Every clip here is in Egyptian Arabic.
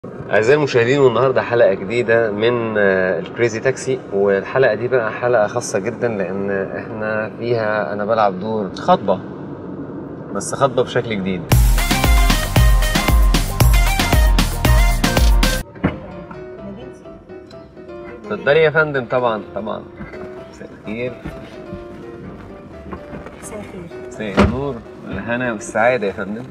أعزائي المشاهدين والنهاردة حلقة جديدة من آه، الكريزي تاكسي والحلقة دي بقى حلقة خاصة جدا لأن احنا فيها أنا بلعب دور خطبة بس خطبة بشكل جديد اتفضلي يا فندم طبعا طبعا مساء الخير مساء الخير مساء النور والهنا والسعادة يا فندم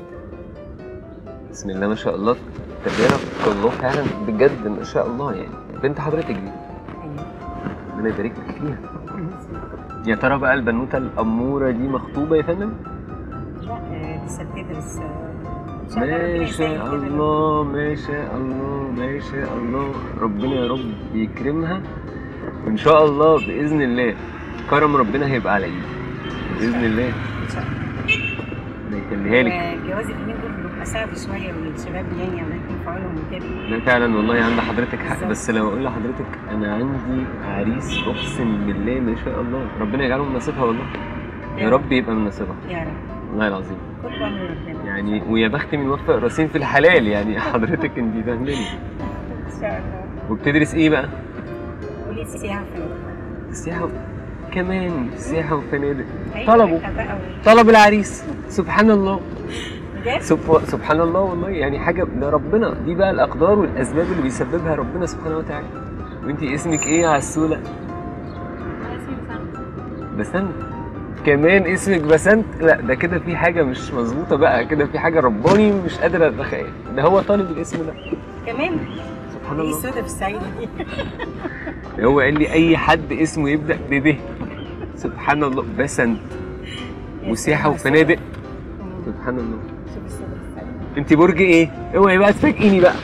بسم الله ما شاء الله تربية الله فعلا بجد ما شاء الله يعني بنت حضرتك دي ايوه ربنا يبارك لك فيها يا ترى بقى البنوته الاموره دي مخطوبه يا فندم؟ لا آه، لسه بتدرس آه، إن شاء الله ربنا ما يسهل شاء كده. الله ما شاء الله ما شاء الله ربنا يا رب يكرمها وان شاء الله باذن الله كرم ربنا هيبقى على ايدي باذن الله ان شاء الله ربنا يخليها لك الجواز اليومين دول بيبقى صعب شويه والشباب يعني الله يكون في عونهم وكده لا فعلا والله عند حضرتك حق بس لو اقول لحضرتك انا عندي عريس اقسم بالله ما شاء الله ربنا يجعله من نصيبها والله يا رب يبقى من نصيبها يا رب والله العظيم كل امر ربنا يعني ويا بخت من وفق راسين في الحلال يعني حضرتك انت فاهماني ان شاء الله وبتدرس ايه بقى؟ وليه السياحه في السياحة كمان سياحة وفنادق أيوة، طلبوا. إحنا بقى و- طلب العريس سبحان الله بجد سب... سبحان الله والله يعني حاجة ده ربنا دي بقى الأقدار والأسباب اللي بيسببها ربنا سبحانه وتعالى وانت اسمك ايه يا عسولة؟ بسنت كمان اسمك بسنت لا ده كده في حاجة مش مظبوطة بقى كده في حاجة رباني مش قادر أتخيل ده هو طالب الاسم ده كمان سبحان ايه الله السودا في السعيده دي هو قال لي اي حد اسمه يبدا بب سبحان الله بسنت وسياحه وفنادق سبحان الله شوف السودا في السعيده انت برج ايه اوعي بقى تفاجئيني بقى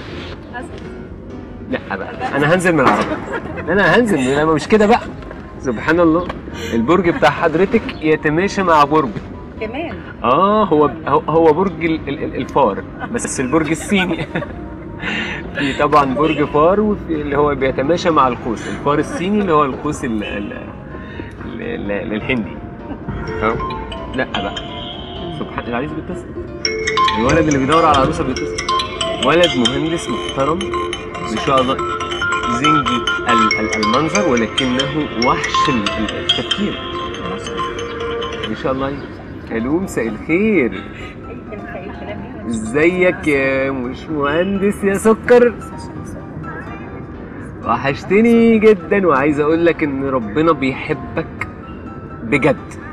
لا بقى انا هنزل من العربيه لا، انا هنزل انا مش كده بقى سبحان الله البرج بتاع حضرتك يتماشى مع برج كمان اه هو هو- هو برج ال- ال- ال- الفار بس البرج الصيني في طبعا برج فار وفي اللي هو بيتماشى مع القوس الفار الصيني اللي هو القوس ال ال ال- ال- الهندي فاهم لا بقى سبحان العريس بيتصل الولد اللي بيدور على عروسه بيتصل ولد مهندس محترم ما شاء الله زنجي ال- ال- المنظر ولكنه وحش ال- ال- التفكير ما شاء الله ما شاء الله الو مساء الخير أي كلام أي كلام يعني. ازيك يا مش مهندس يا سكر وحشتني جدا وعايز اقول لك ان ربنا بيحبك بجد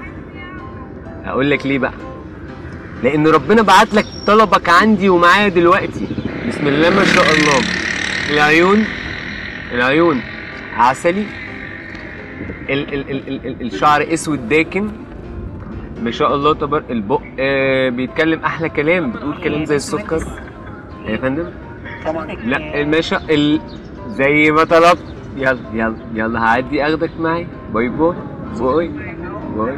اقول لك ليه بقى لان ربنا بعت لك طلبك عندي ومعايا دلوقتي بسم الله ما شاء الله العيون العيون عسلي ال ال ال ال ال الشعر اسود داكن ما شاء الله تبار البق آه بيتكلم احلى كلام بتقول كلام زي السكر يا فندم طبعا لا الماشا ال... زي ما طلبت يلا يلا يلا هعدي اخدك معايا باي باي باي باي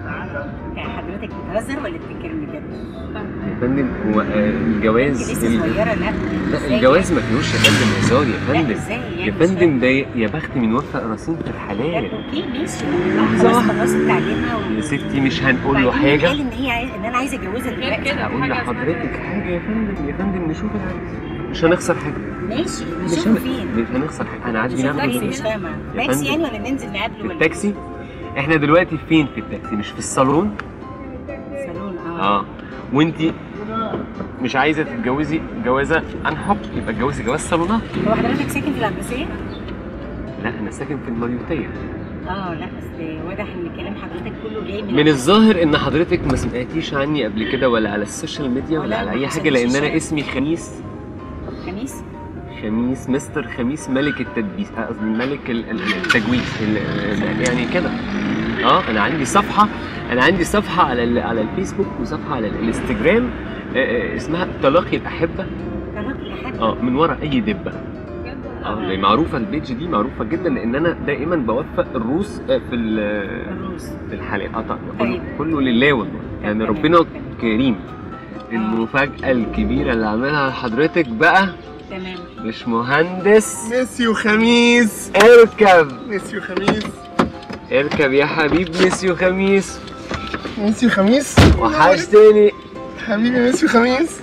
حضرتك بتهزر ولا بتتكلم بجد؟ يا فندم هو آه، الجواز لسه ال- صغيره لا لا إزاي الجواز ما فيهوش يا فندم هزار يا لا فندم ازاي يعني يا مش فندم ده يا بخت من وفق راسين في فاهم. الحلال اوكي ماشي لحظة خلاص واحدة. خلصت تعليمها و... يا ستي مش هنقول له وبعدين حاجه قال ان هي عايز... ان انا عايزه اتجوزها دلوقتي هقول لحضرتك حاجه يا فندم يا فندم نشوف العريس مش هنخسر حاجه ماشي مش نشوفه هن... فين مش هنخسر حاجه هنعدي نشوف ناخده فين مش فين فاهمه يا تاكسي فندم. يعني ولا ننزل نقابله في ولا التاكسي احنا دلوقتي فين في التاكسي مش في الصالون صالون اه اه وانتي مش عايزه تتجوزي جوازه عن حب يبقى اتجوزي جواز صالونات هو حضرتك ساكن في العباسيه؟ لا انا ساكن في المريوطيه اه لا اصل واضح ان كلام حضرتك كله جاي من من الظاهر ان حضرتك ما سمعتيش عني قبل كده ولا على السوشيال ميديا ولا لا، على ما اي حاجه حصلش لان انا شيء. اسمي خميس خميس خميس مستر خميس ملك التدبيس آه، قصدي ملك ال- ال- التجويد ال- ال- يعني كده اه انا عندي صفحه انا عندي صفحه على ال- على الفيسبوك وصفحه على الانستجرام آه، آه، اسمها تلاقي الاحبه طلاق الاحد اه من ورا اي دبه اه دي معروفه البيج دي معروفه جدا لان انا دائما بوفق الروس آه، في ال- الروس في الحلقه اه طبعا طيب. كله, كله لله والله يعني تمام. ربنا كريم المفاجاه الكبيره اللي عملها لحضرتك بقى تمام مش مهندس ميسي وخميس اركب ميسي وخميس اركب يا حبيب ميسيو خميس ميسي وخميس وحشتني حبيبي ميسي وخميس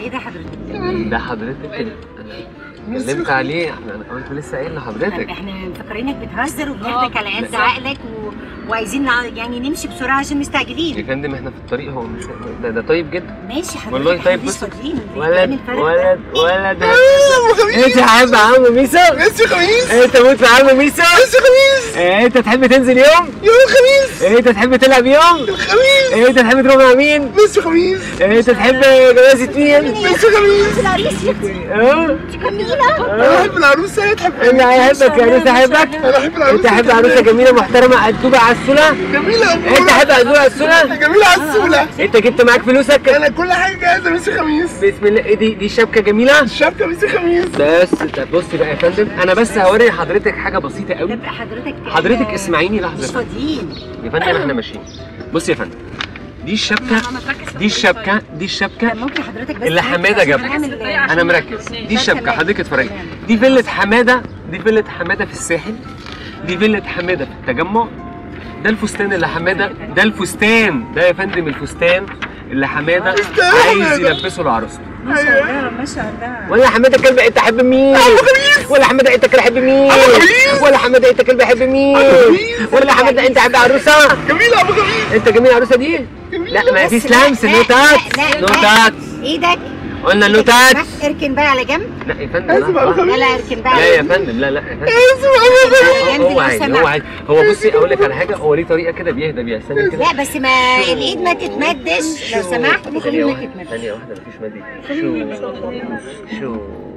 ايه ده حضرتك؟ ده حضرتك اللي انا اتكلمت عليه احنا انا كنت لسه قايل لحضرتك احنا مفكرينك بتهزر وبناخدك على قد عقلك و... وعايزين نع- يعني نمشي بسرعه عشان يا مستعجلين فندم احنا في الطريق هو مش ده, ده طيب جدا ماشي حضرتك والله إحنا طيب مش بص فاضيين ولد بنعمل فرق ده. ولد ولد ابو خميس انت حابب عم ميسو ميسي خميس انت موت في عم ميسو ميسي خميس انت تحب تنزل يوم يوم الخميس انت تحب تلعب يوم الخميس انت تحب تروح مع مين ميسي خميس انت تحب جوازة مين ميسي خميس العريس يا اختي اه جميله انا بحب العروسه هي تحب انا احبك يا عروسه احبك انا بحب العروسه انت حابب عروسه جميله محترمه قدوبه على السوله جميله انت حابب عروسه على السوله جميله على السوله انت جبت معاك فلوسك انا كل حاجه جاهزه ميسي خميس بسم الله ايه دي دي شبكه جميله الشبكه ميسي خميس بس طب بصي بقى يا فندم انا بس هوري حضرتك حاجه بسيطه قوي تبقى حضرتك حضرتك آه، اسمعيني مش لحظه فاضيين يا فندم احنا ماشيين بص يا فندم دي الشبكه دي الشبكه دي الشبكه طب ممكن حضرتك بس اللي تركز حمادة عشان جابها. نعمل- انا مركز دي الشبكه حضرتك اتفرجي دي فيلة حماده دي فيلة حماده في الساحل دي فيلة حماده في التجمع ده الفستان اللي حماده ده الفستان ده يا فندم الفستان اللي حماده فستان عايز حمادة. يلبسه لعروسته ما شاء الله ما شاء الله ولا حماده كلب انت تحب مين ولا حماده انت كلب بحب مين خميس. ولا حماده انت كلب بحب مين خميس. ولا حماده انت حب عروسه جميله ابو خميس انت جميل العروسه دي لا ما فيش بس لا، لمس لا، نو تاتش لا، لا، نو لا. تاتش ايدك قلنا نو إيدك تاتش تسمح اركن بقى على جنب لا يا فندم اسف لا. ابو خميس لا لا اركن بقى لا على يا جنب فندم لا لا يا فندم اسف ابو خميس على جنب هو لو عادي هو سمحت. عادي هو بصي اقول لك على حاجه هو ليه طريقه كده بيهدى بيها استنى كده لا بس ما الايد ما تتمدش لو سمحت ثانية الايد ما واحدة تتمدش ثانية واحدة مفيش مادي شو شو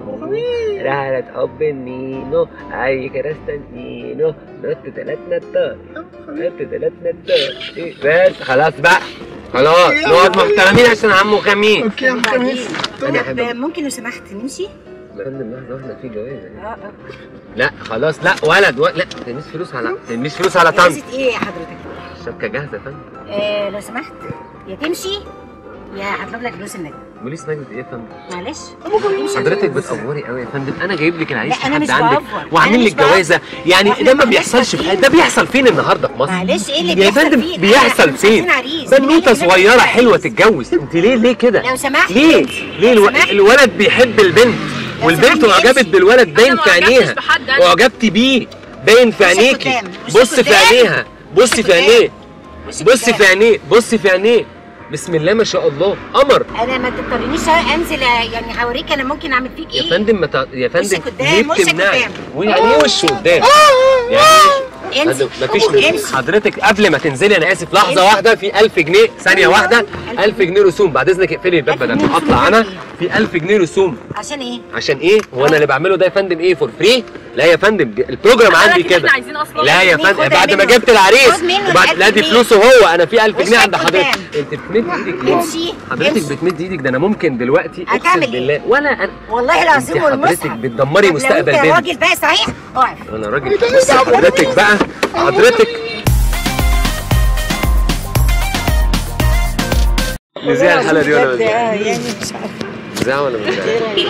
رحلة حب النينو أي كراستانتينو نط تلات نطات نط تلات نطات إيه، بس خلاص بقى خلاص نقعد محترمين عشان عمو خميس اوكي يا ابو خميس أنا طب أحب- ممكن لو سمحت نمشي؟ يا فندم لحظة واحدة في جوازة اه اه لا خلاص لا ولد ولد لا تلميذ فلوس على تلميذ فلوس على طنط جوازة ايه يا حضرتك؟ الشبكة جاهزة يا فندم آه لو سمحت يا تمشي يا هطلب لك فلوس النبي بوليس مجد ايه يا فندم معلش حضرتك بتأفوري قوي يا فندم انا جايب لك العريس لا، أنا لحد مش عندك بأفور. وعامل أنا لك مش بأفور. جوازه يعني إحنا ده ما ما بيحصلش في بنحصل ده بيحصل فين النهارده في مصر معلش ايه اللي يا بيحصل فندم فيه؟ بيحصل إحنا مش فين عايزين عريس. بنوته إحنا صغيره عايزين حلوه عريس. تتجوز انت ليه ليه كده لو سمحت ليه ليه لو الو... سمحت. الولد بيحب البنت لو والبنت سمحت اعجبت امشي. بالولد باين أنا في ما أعجبتش عينيها بحد أنا. اعجبتي بيه باين في بص عينيكي قدام. بص بص في قدام. عينيها بص في قدام. عينيه وش بص قدام. في عينيه بص في عينيه بسم الله ما شاء الله قمر انا ما تضطرنيش انزل يعني هوريك انا ممكن اعمل فيك يا ايه فندم ما تع- يا فندم وشك قدام، ليه وشك بتمنعي قدام. ويعني ايه وش قدام يعني إيه؟ امشي ما فيش امشي حضرتك قبل ما تنزلي انا اسف لحظه امشي. واحده في 1000 جنيه ثانيه واحده ألف 1000 جنيه رسوم بعد اذنك اقفلي الباب 1000 بدل جنيه ما رسوم اطلع انا يعني في 1000 جنيه رسوم عشان ايه عشان ايه هو انا اللي بعمله ده يا فندم ايه فور فري لا يا فندم دي- البروجرام عندي احنا كده عايزين اصلا لا يا جنيه فندم خدها بعد ما منه. جبت العريس خد منه وبعد ال لا دي 1000 فلوسه هو انا في 1000 جنيه وشك عند حضرتك قدام. انت بتمد ايدك ليه امشي حضرتك امشي. بتمد ايدك ده انا ممكن دلوقتي اقسم هتعمل إيه؟ بالله ولا انا والله العظيم انت حضرتك والمصحف بتدمري طب مستقبل لو انت بنت راجل بقى صحيح اقف انا راجل بص حضرتك بقى حضرتك نذيع الحلقه دي ولا بجد، ما آه، يعني مش عارفه نذيع ولا ما نذيعش؟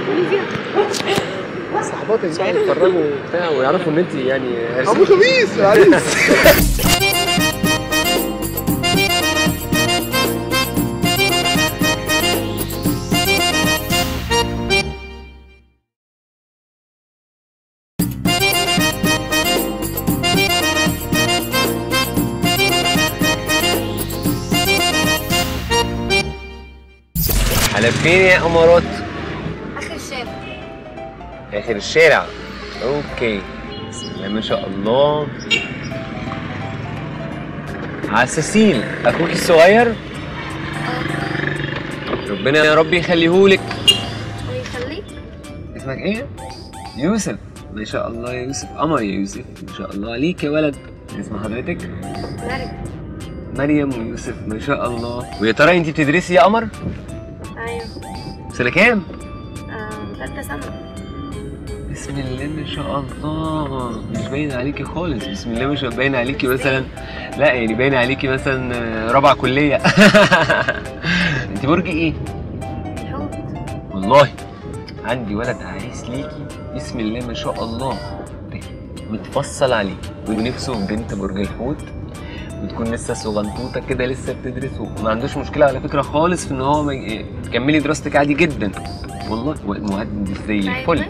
صحباتك بقى يتفرجوا وبتاع ويعرفوا ان انت يعني ابو خميس العريس على فين يا امارات؟ اخر الشارع اخر الشارع اوكي بسم الله ما شاء الله عساسين اخوك الصغير ربنا يا رب يخليهولك ويخليك اسمك ايه؟ يوسف ما شاء الله يا يوسف قمر يا يوسف ما شاء الله عليك يا ولد اسم حضرتك مريم مريم ويوسف ما شاء الله ويا ترى انت بتدرسي يا قمر ايوه سنه كام آه، ثالثة سنة بسم الله ما شاء الله مش باين عليكي خالص بسم الله مش باين عليكي مثلا لا يعني باين عليكي مثلا آه، رابعه كليه انت برج ايه الحوت والله عندي ولد عريس ليكي بسم الله ما شاء الله متفصل عليه ونفسه في بنت برج الحوت وتكون لسه صغنطوطه كده لسه بتدرس وما عندوش مشكله على فكره خالص في ان هو ما ي- تكملي دراستك عادي جدا والله مهندس زي الفل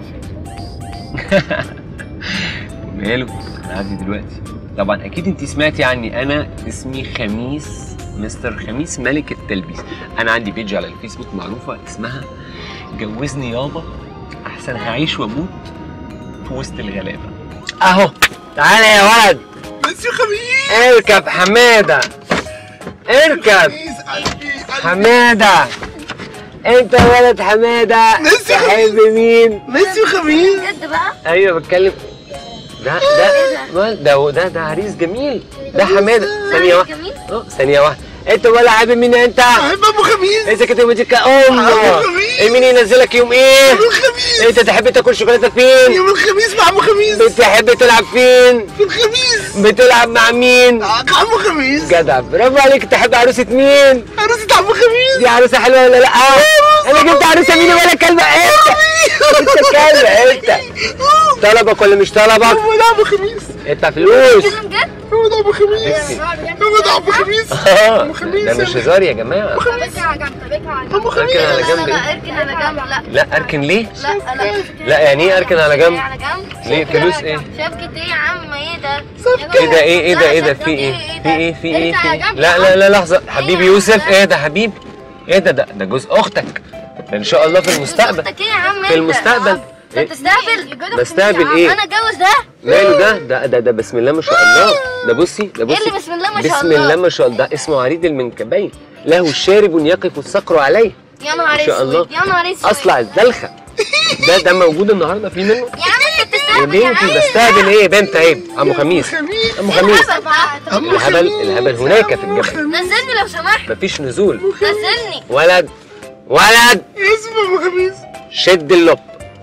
ماله انا عادي دلوقتي طبعا اكيد انت سمعتي عني انا اسمي خميس مستر خميس ملك التلبيس انا عندي بيج على الفيسبوك معروفه اسمها جوزني يابا احسن هعيش واموت في وسط الغلابه اهو تعالى يا ولد مسيو خميس اركب حماده اركب خميس قلبي قلبي حماده انت ولد حماده نسي تحب مين مسيو خميس بجد بقى ايوه بتكلم ده ده ده ده ده عريس جميل ده حماده ثانيه واحده جميل اه ثانيه واحده انت ولا حابب مين انت؟ بحب ابو خميس انت كنت بتجيك امه أبو خميس. مين ينزلك يوم ايه؟ يوم الخميس انت تحب تاكل شوكولاته فين؟ يوم الخميس مع ابو خميس بتحب تلعب فين؟ في الخميس بتلعب مع مين؟ مع ابو خميس جدع برافو عليك تحب عروسه مين؟ عروسة ابو خميس دي عروسه حلوه ولا لا؟ انا جبت عروسه مين ولا كلبه انت انت كلبه انت طلبك ولا مش طلبك؟ هو ده ابو خميس ادفع فلوس بجد هو ده ابو خميس هو ده ابو خميس اه ابو خميس ده مش هزار يا جماعه اركن على جنب اركن على جنب ابو خميس اركن على جنب لا ايه؟ اركن على جنب لا لا اركن ليه؟ لا لا لا يعني ايه اركن على جنب؟ على جنب ليه فلوس ايه؟ شبكة ايه يا عم ايه ده؟ ايه ده ايه ايه ده ايه ده في ايه؟ في ايه في ايه في ايه؟ لا لا لا لحظة حبيبي يوسف ايه ده حبيبي؟ ايه ده ده ده جوز اختك ده ان شاء الله في المستقبل اختك ايه يا عم في انت؟ المستقبل انت إيه؟ بتستقبل بستقبل ايه؟ انا اتجوز ده ماله ده؟ ده ده ده بسم الله ما شاء الله ده بصي ده ايه بصي اللي بسم الله ما شاء بسم الله الله ما شاء الله ده اسمه عريض المنكبين له شارب يقف الصقر عليه يا نهار ما شاء الله. اسود يا نهار اسود اصلع الزلخة ده ده موجود النهارده في منه يا عم انت يا بتستقبل يا بنتي عم بستقبل ايه بنت عيب عمو خميس خميس عمو خميس الهبل بقى. أبو الهبل خميس. الهبل هناك في الجبل نزلني لو سمحت مفيش نزول نزلني ولد ولد اسمه ابو خميس شد اللب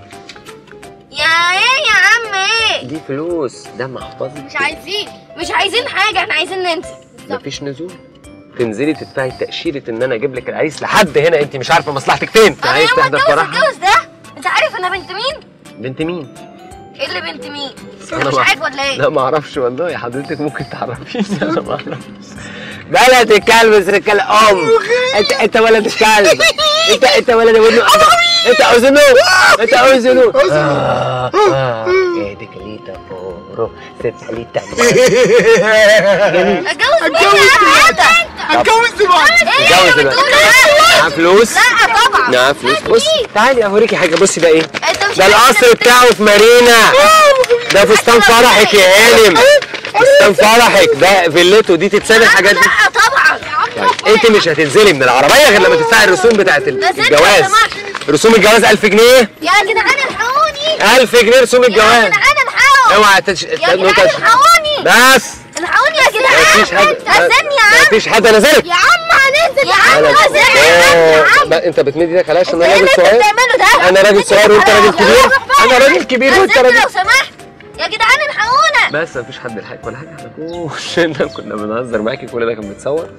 يا ايه يا عم ايه دي فلوس ده محفظة مش عايزين مش عايزين حاجة احنا عايزين ننزل مفيش نزول تنزلي تدفعي تأشيرة ان انا اجيب لك العريس لحد هنا انت مش عارفه مصلحتك فين انا عايز يوم تحضر اتجوز فرحها اتجوز ده انت عارف انا بنت مين؟ بنت مين؟ ايه اللي بنت مين؟ أنا انت مش ما- عارف ولا ايه؟ لا ما اعرفش والله حضرتك ممكن تعرفيني انا ما اعرفش بلد الكلب بس الكلب ام انت انت ولد الكلب انت انت ولد ابنه انت اوزنو انت اوزنو اه اه ايه دي كليتا فورو ستاليتا جميل اتجوز مين اتجوز يا عم دلوقتي انت؟ اتجوز دلوقتي اتجوز دلوقتي معاه فلوس لا طبعا معاه فلوس بص تعالي اوريكي حاجه بصي ده ايه انت مش ده عارف القصر انت بتاعه في مارينا ده فستان فرحك يا هانم فستان فرحك ده فيلته دي تتساب الحاجات دي لا طبعا انت مش هتنزلي من العربيه غير لما تدفعي الرسوم بتاعت ال- نزلت الجواز لو سمحت. رسوم الجواز 1000 جنيه يا جدعان الحقوني 1000 جنيه رسوم يا الجواز جدعان الحقوني اوعى تش... يا جدعان الحقوني بس الحقوني يا جدعان مفيش حد نزلني يا عم مفيش حد نزلك يا عم هننزل يا عم أنا- نزلني يا عم يا عم بقى انت بتمد ايدك عليا عشان ايه انا اللي راجل انت صغير بتعمله ده؟ انا راجل صغير وانت راجل كبير انا راجل كبير وانت نزلني راجل لو سمحت يا جدعان الحقونا بس مفيش حد لحقك ولا حاجه احنا كلنا كنا بنهزر معاكي كل ده كان بيتصور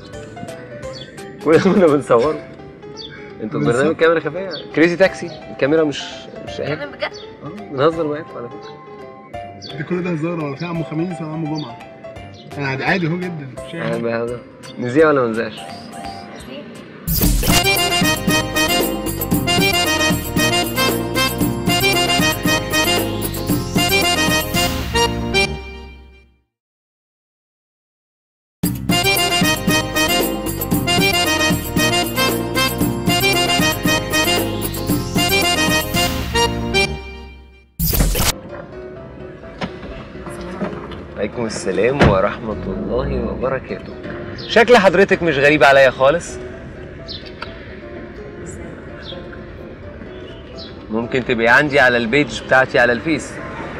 كل ده كنا بنصوره انتوا برنامج كاميرا خفيه كريزي تاكسي الكاميرا مش مش عيب انا بجد اه بنهزر معاكم على فكره ده كل ده هزار ولا في عمو خميس ولا عمو جمعه انا عادي عادي اهو جدا مش انا عارف. بهزر نذيع ولا ما نذيعش؟ عليكم السلام ورحمة الله وبركاته شكل حضرتك مش غريب عليا خالص ممكن تبقي عندي على البيج بتاعتي على الفيس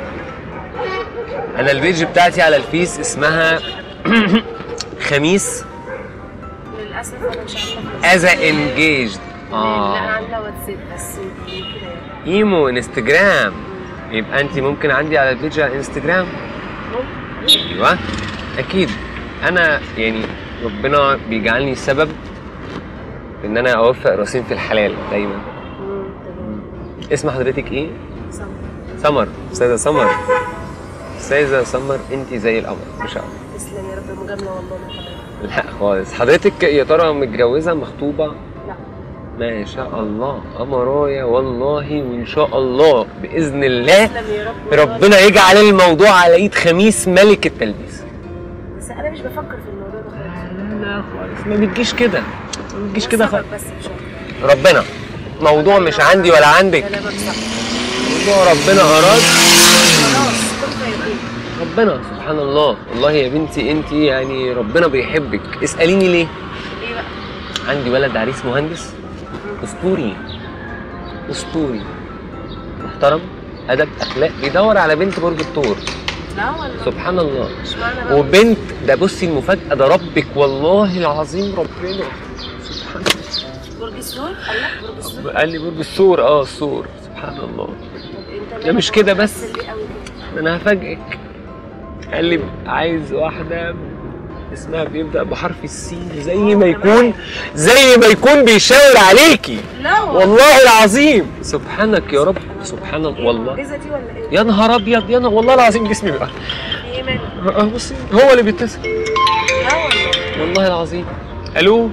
انا البيج بتاعتي على الفيس اسمها خميس للاسف انا مش عارفه از انجيجد لا اه عامله واتساب بس كده يعني. ايمو انستجرام يبقى انت ممكن عندي على البيج على الانستجرام ايوه اكيد انا يعني ربنا بيجعلني سبب ان انا اوفق راسين في الحلال دايما اسم حضرتك ايه سمر استاذه سمر استاذه سمر انت زي القمر ما شاء الله تسلم يا رب مجامله والله من حضرتك لا خالص حضرتك يا ترى متجوزه مخطوبه لا ما شاء الله امرايا والله وان شاء الله باذن الله تسلم يا رب والله. ربنا يجعل الموضوع على ايد خميس ملك التلبيس بس انا مش بفكر في الموضوع ده خالص لا خالص ما بتجيش كده ما بتجيش كده سفر خالص بس مش اكتر ربنا موضوع مش عندي ولا عندك كلامك صح موضوع ربنا اراد خلاص كل فيكون ربنا سبحان الله والله يا بنتي انت يعني ربنا بيحبك اساليني ليه ايه بقى عندي ولد عريس مهندس اسطوري اسطوري محترم ادب اخلاق بيدور على بنت برج الثور لا والله سبحان الله اشمعنى بقى وبنت ده بصي المفاجاه ده ربك والله العظيم ربنا سبحان برج السور قال لك برج السور الله قال لي برج الثور اه الثور سبحان الله طب انت ده مش كده بس. ليه قوي كده؟ انا هفاجئك قال لي عايز واحده اسمها بيبدا بحرف السين زي ما يكون زي ما يكون بيشاور عليكي لا والله والله العظيم سبحانك يا رب سبحان الله والله المعجزه دي ولا ايه؟ يا نهار ابيض يا نهار والله العظيم جسمي بقى ايه مالك؟ اه بصي هو اللي بيتصل لا والله والله العظيم الو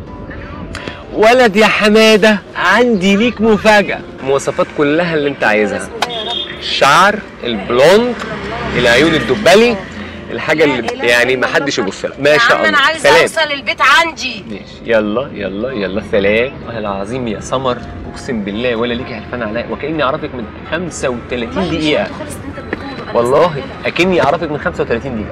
ولد يا حماده عندي ليك مفاجاه مواصفات كلها اللي انت عايزها اسمه ده يا رب الشعر البلوند العيون الدبلي الحاجه اللي يعني ما حدش يبص لها ما شاء الله انا عايزه سلام اوصل البيت عندي ماشي يلا يلا يلا سلام والله العظيم يا سمر اقسم بالله ولا ليكي هلفان عليا وكاني اعرفك من 35 دقيقه خلص اللي انت بتقوله أنا والله مستعجلة. اكني اعرفك من 35 دقيقه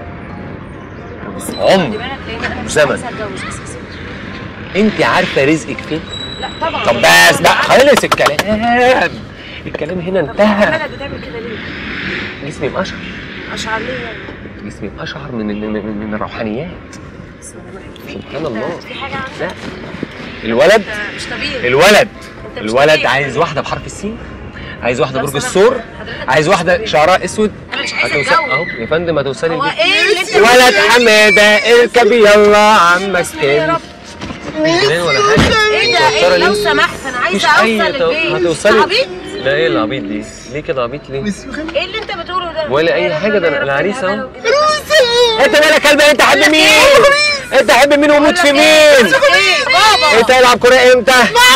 بس خلي عمر بالك لان انا مش زمن. عايزه اتجوز اساسا انت عارفه رزقك فين لا طبعا طب بس بقى خلص الكلام الكلام هنا طب انتهى مالك بتعمل كده ليه؟ جسمي مقشعر اشعر ليه يعني؟ جسمي مقشعر من من من, من الروحانيات بس أنا ما- سبحان الله في حاجه عندك لا الولد انت مش طبيعي الولد أنت مش الولد طبيعي. عايز واحده بحرف السين عايز واحده لو برج سمحت، الثور حضرتك عايز مش واحده طبيعي. شعرها اسود انا مش عايزه هتوصل اتجوز اهو يا فندم هتوصلي هو البيت ايه اللي انت ولد بتقوله؟ حماده اركب يلا عمك بسم الله يا تاني رب مش جنان ولا حاجه ايه ده متوترة ايه لو ليه؟ سمحت انا مفيش عايزه أي اوصل تو- البيت هتوصلي عبيط لا ايه العبيط دي ليه كده عبيط ليه ايه اللي انت بتقوله ده ولا أي إيه ده؟ حاجة، ده يا رب العريس أهو. الهبل وكده. انت مالك كلب انت حب مين انت حب مين وموت في مين ايه بابا انت يلعب كوره امتى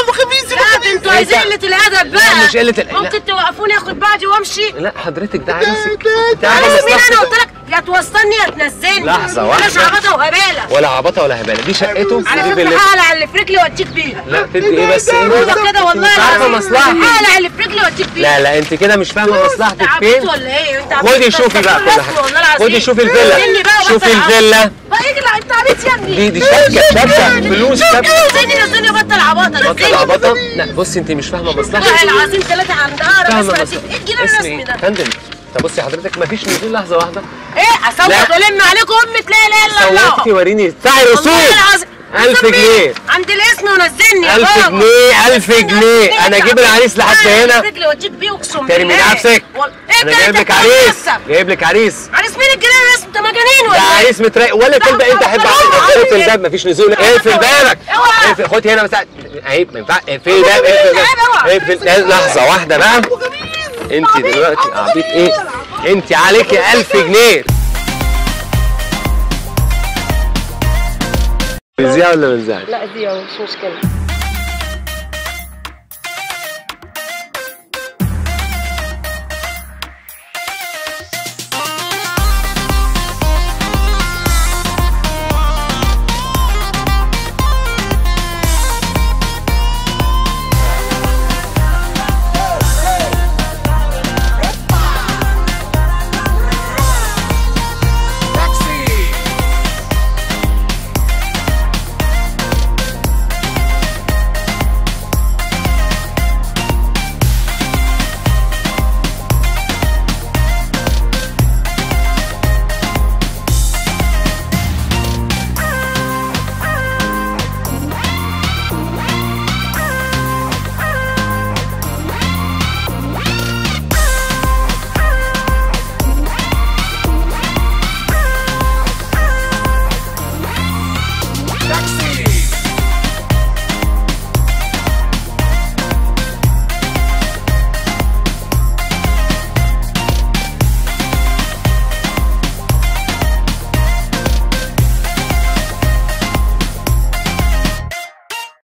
لا ده انتوا عايزين قله الادب لا بقى مش قله ال- لا ممكن توقفوني اخد بعضي وامشي لا حضرتك ده عريسك انت عارفه عارف مين انا مصلحتك قلت لك يا توصلني يا تنزلني لحظة بلاش واحدة. عبطه وهباله ولا عبطه ولا هباله دي شقته على دي فكره فيلته هقلع على اللي في رجلي واديك بيها لا تدي ايه بس ايه هو كده والله مش عارفه العظيم مصلحتك هقلع على اللي في رجلي واديك بيها لا لا انت كده مش فاهمه انت مصلحتك عبيط فين ولا ايه انت عبيط خدي بس شوفي بقى تكون كل رسمي حاجه والله العظيم خدي شوفي سيبني الفيلا بقى شوفي وبطل عبط. الفيلا بقى اجري انت عبيط يا ابني دي دي شبكه شبكه فلوس شبكه نزلني نزلني بطل عباطه بطل عبطه لا بصي انت مش فاهمه والله مصلحتك العظيم ثلاثة عند أقرب فاهمه اسمها مصلحتك ايه الجنان اسمي الرسمي ايه ده؟ فندم طب بصي حضرتك مفيش نزول لحظه واحده ايه اصوت لا. والم عليكم امة لا اله الا الله صوتي وريني بتاعي والله رسوم العظيم 1000 جنيه عند الاسم ونزلني يا 1000 بابا. جنيه 1000 جنيه انا اجيب العريس لحد هنا رجلي واديك بيه اقسم تاني من بالله. نفسك وال- ايه انا ده جايب انت لك بتقول عريس نفسك؟ جايب لك عريس عريس مين الجنان الرسم انت مجانين ده ولا ايه؟ عريس متراقب ولا كلب انت حب اقفل الباب مفيش نزول اقفل بابك اوعى. اقفل خد هنا بس عيب ما ينفعش اقفل الباب اقفل الباب اوعى. اقفل لا، لحظه واحده بقى انت دلوقتي عبيط ايه انت عليكي 1000 جنيه نذيع ولا ما نذيعش؟ لا دي مش مشكلة